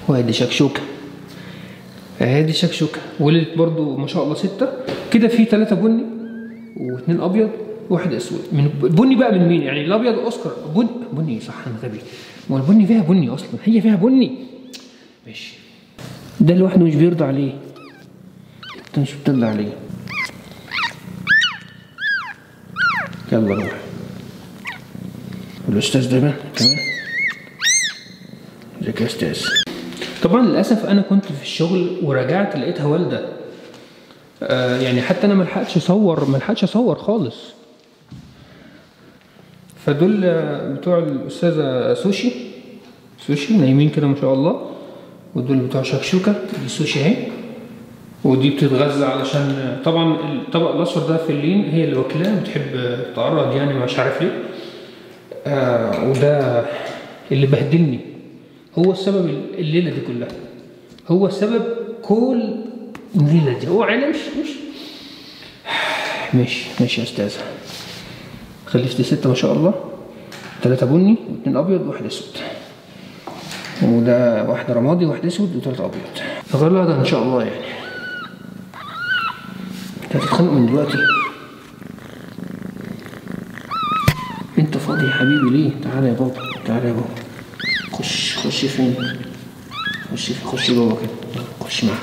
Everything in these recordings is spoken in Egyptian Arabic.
وادي شكشوكه ادي شكشوكه ولدت برضو ما شاء الله ستة كده في ثلاثة بني واثنين ابيض وواحد اسود من بني بقى من مين يعني الابيض اوسكار بني بني صح انا غبي ما البني فيها بني اصلا هي فيها بني ماشي ده لوحده مش بيرضى عليه انت مش بترضى عليه يلا روح الاستاذ ده بقى كمان ازيك يا استاذ طبعا للاسف انا كنت في الشغل ورجعت لقيتها والده آه يعني حتى انا ما لحقتش اصور ما لحقتش اصور خالص فدول آه، بتوع الاستاذه سوشي سوشي نايمين كده ما شاء الله ودول بتوع شكشوكه دي سوشي اهي ودي بتتغذى علشان طبعا الطبق الاصفر ده في اللين هي اللي واكلاه بتحب تعرض يعني مش عارف ليه آه وده اللي بهدلني هو السبب الليله دي كلها هو سبب كل الليله دي هو عيله مش مش ماشي ماشي يا استاذه خلفتي ستة ما شاء الله ثلاثة بني واثنين أبيض وواحد أسود وده واحد رمادي وواحد أسود وثلاثة أبيض فغير ده إن شاء الله يعني انت هتتخانق من دلوقتي انت فاضي يا حبيبي ليه تعالى يا بابا تعالى يا بابا خش خش فين خش في خش جوه كده يلا، خش معاك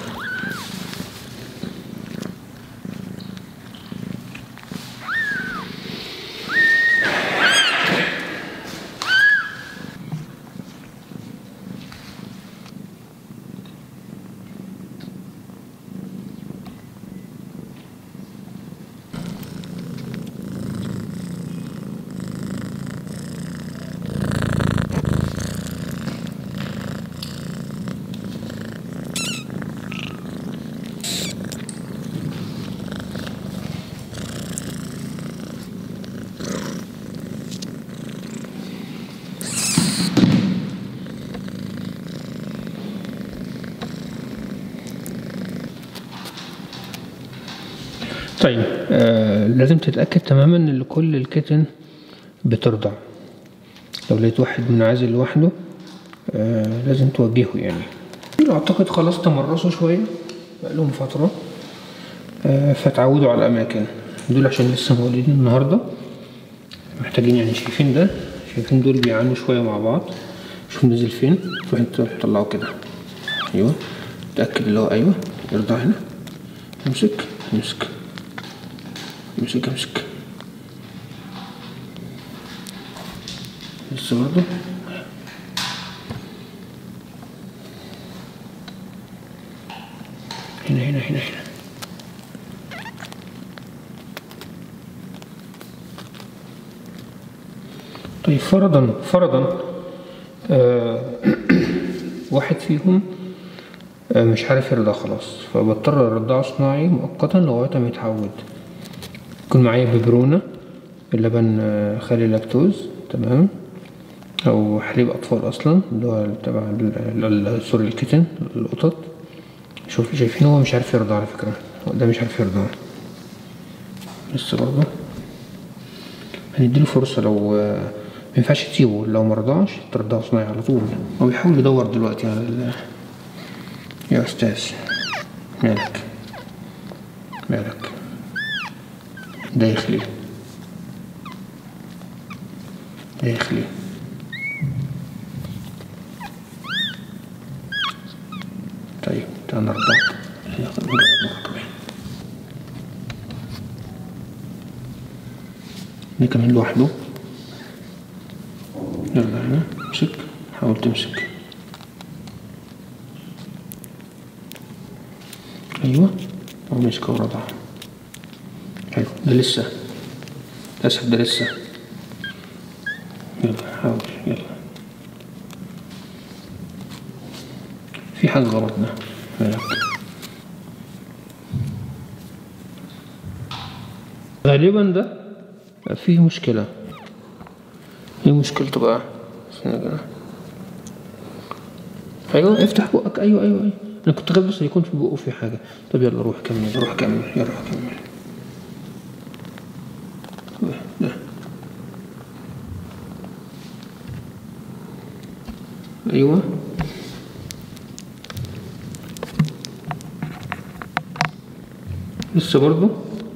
طيب آه لازم تتأكد تماما ان كل الكتن بترضع لو لقيت واحد منعزل لوحده آه لازم توجهه يعني اعتقد خلاص تمرسوا شوية بقالهم فترة آه فتعودوا على الأماكن دول عشان لسه مولودين النهاردة محتاجين يعني شايفين ده شايفين دول بيعانوا شوية مع بعض شوف نزل فين تروح انت تطلعه كده ايوه تأكد اللي هو ايوه يرضع هنا امسك امسك امسك امسك لسه برضه هنا هنا هنا هنا طيب فرضا فرضا آه واحد فيهم آه مش عارف يرضع خلاص فبضطر ارضعه صناعي مؤقتا لغايه ما يتعود يكون معايا ببرونة اللبن آه، خالي لاكتوز تمام او حليب اطفال اصلا اللي هو تبع ال- ال- سوري الكتن القطط شوف شايفين هو مش عارف يرضع على فكرة هو ده مش عارف يرضع لسه برضه هنديله فرصة لو آه، ما ينفعش تسيبه لو مرضعش ترضعه صناعي على طول هو بيحاول يدور دلوقتي على ال يا أستاذ مالك مالك داخلي داخلي طيب تعال نرضعك ناخد نجرب مرة كمان ده كمان لوحده يلا هنا امسك حاول تمسك ايوه هو مسك ورضع حلو ده لسه للاسف ده لسه يلا حاول يلا في حاجة غلط ده مالك غالبا ده فيه مشكلة ايه مشكلته بقى استنى كده. ايوه افتح بقك ايوه ايوه ايوه انا كنت خايف بس يكون في بقه في حاجة طب يلا روح كمل روح كمل يلا روح كمل ده ايوه لسه برضو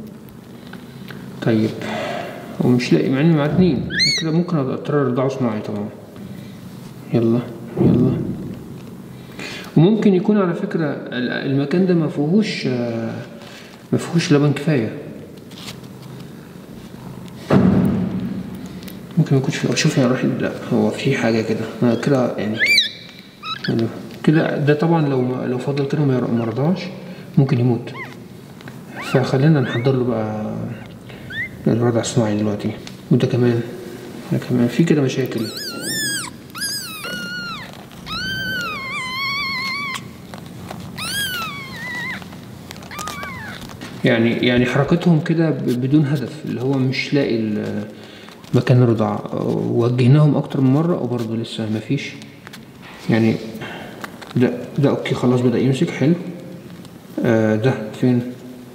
طيب ومش لاقي مع اني مع اتنين كده ممكن اضطر ارضعه صناعي طبعا يلا يلا وممكن يكون على فكرة ال- المكان ده ما فيهوش آه، ما فيهوش لبن كفاية ممكن ما يكونش فيه شوف يا روحي لا هو في حاجة كده أنا كده يعني يعني كده ده طبعا لو ما لو فضل كده ما ير- ما رضاش ممكن يموت فخلينا نحضر له بقى الرضع الصناعي دلوقتي وده كمان ده كمان في كده مشاكل يعني يعني حركتهم كده ب- بدون هدف اللي هو مش لاقي ال- مكان الرضاعة وجهناهم أكتر من مرة وبرضه لسه مفيش يعني ده ده أوكي خلاص بدأ يمسك حلو آه ده فين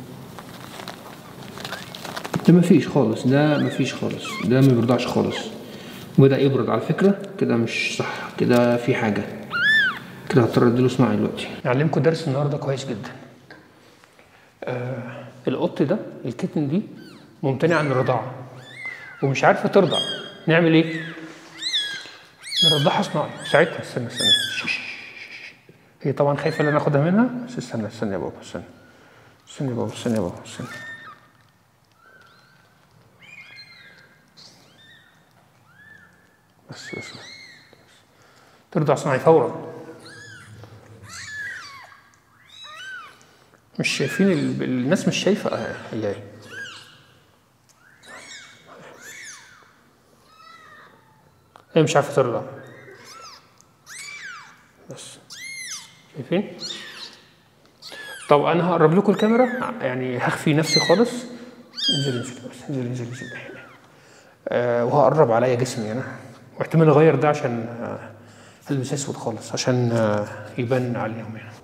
ده مفيش خالص ده مفيش خالص ده ما بيرضعش خالص وبدأ يبرد على فكرة كده مش صح كده في حاجة كده هضطر اديله صناعي دلوقتي اعلمكم درس النهارده كويس جدا آه القط ده الكتن دي ممتنع عن الرضاعة ومش عارفة ترضع نعمل ايه؟ نرضعها صناعي ساعتها استنى استنى شش، شش، شش. هي طبعا خايفة ان انا اخدها منها بس استنى استنى يا بابا استنى استنى يا بابا استنى يا بابا استنى بس بس بس. ترضع صناعي فورا مش شايفين ال... الناس مش شايفة آه، هي ايه هي مش عارفة ترضع بس شايفين طب انا هقرب لكم الكاميرا يعني هخفي نفسي خالص انزل انزل بس انزل انزل انزل آه وهقرب عليا جسمي انا واحتمال اغير ده عشان آه البس اسود خالص عشان آه يبان عليهم يعني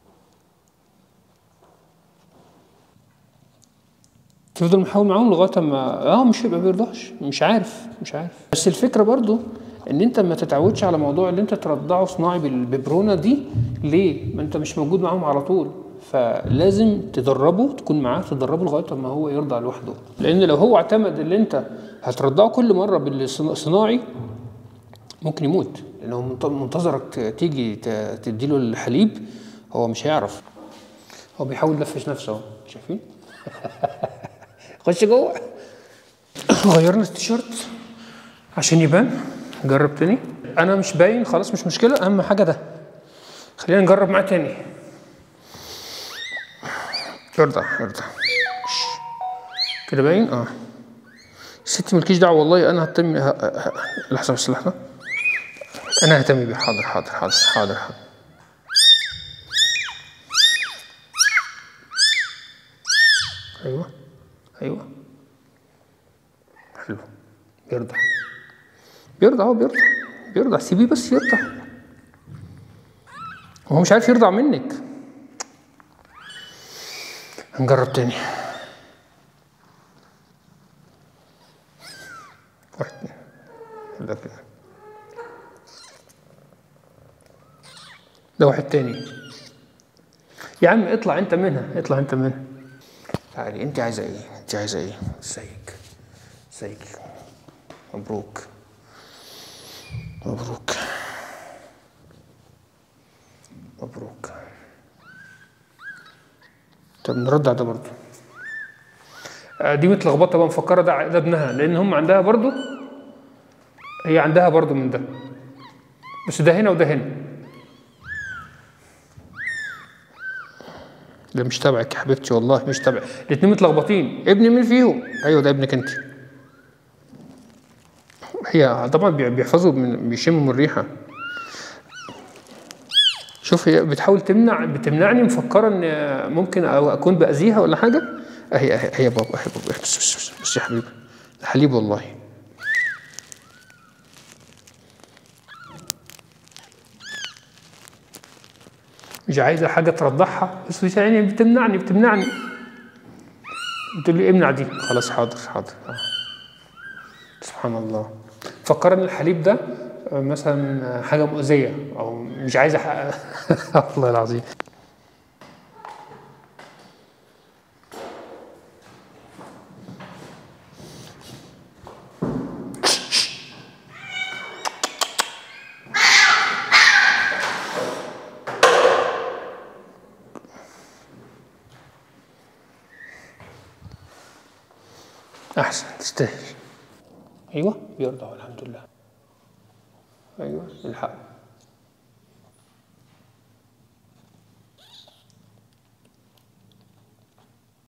تفضل محاول معاهم لغايه ما اه مش هيبقى بيرضاش مش عارف مش عارف بس الفكره برضو ان انت ما تتعودش على موضوع ان انت ترضعه صناعي بالببرونه دي ليه؟ ما انت مش موجود معاهم على طول فلازم تدربه تكون معاه تدربه لغايه ما هو يرضع لوحده لان لو هو اعتمد ان انت هترضعه كل مره بالصناعي ممكن يموت لانه منت- منتظرك ت- تيجي ت- تديله الحليب هو مش هيعرف هو بيحاول ينفش نفسه اهو شايفين خش جوه غيرنا التيشيرت عشان يبان جرب تاني انا مش باين خلاص مش مشكله اهم حاجه ده خلينا نجرب معاه تاني ارضع ارضع شش. كده باين اه ستي مالكيش دعوه والله انا ههتم ه- ه- لحظه بس لحظه انا ههتم بيه حاضر حاضر حاضر حاضر حاضر ايوه ايوه حلو بيرضع بيرضع هو بيرضع بيرضع سيبيه بس يرضع هو مش عارف يرضع منك هنجرب تاني واحد ده كده ده واحد تاني يا عم اطلع انت منها اطلع انت منها تعالي انت عايزه ايه انت عايزه ايه ازيك ازيك مبروك مبروك مبروك طب نرد على ده برضه آه، دي متلخبطه بقى مفكره ده ده ابنها لان هم عندها برضه هي عندها برضه من ده بس ده هنا وده هنا ده مش تبعك يا حبيبتي والله مش تبعك الاتنين متلخبطين ابن مين فيهم ايوه ده ابنك انت هي طبعا بي- بيحفظوا من بيشموا من الريحه شوف هي بتحاول تمنع بتمنعني مفكره ان ممكن أو اكون باذيها ولا حاجه اهي اهي هي بابا اهي بابا بس بس بس, بس يا حبيبي ده حليب والله مش عايزه حاجه ترضعها بس مش يعني بتمنعني بتمنعني بتقول لي امنع دي خلاص حاضر حاضر آه. سبحان الله فكر ان الحليب ده آه، مثلا آه، حاجه مؤذيه او مش عايزه حق... والله العظيم احسن تستاهل ايوه بيرضع الحمد لله ايوه الحق